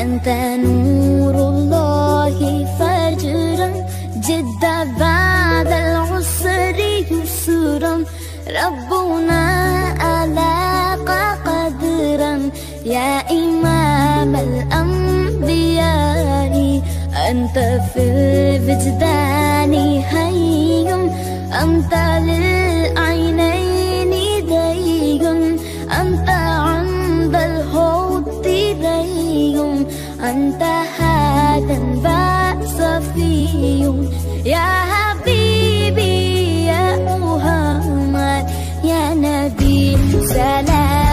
أنت نور الله فجرا جد بعد العسر يسرا ربنا ألاق قدرا يا إمام الأنبياء أنت في الوجدان حي أنت للعينين دي أنت عند الحوض ري أنت هذا صفي يا حبيبي يا محمد يا نبي سلام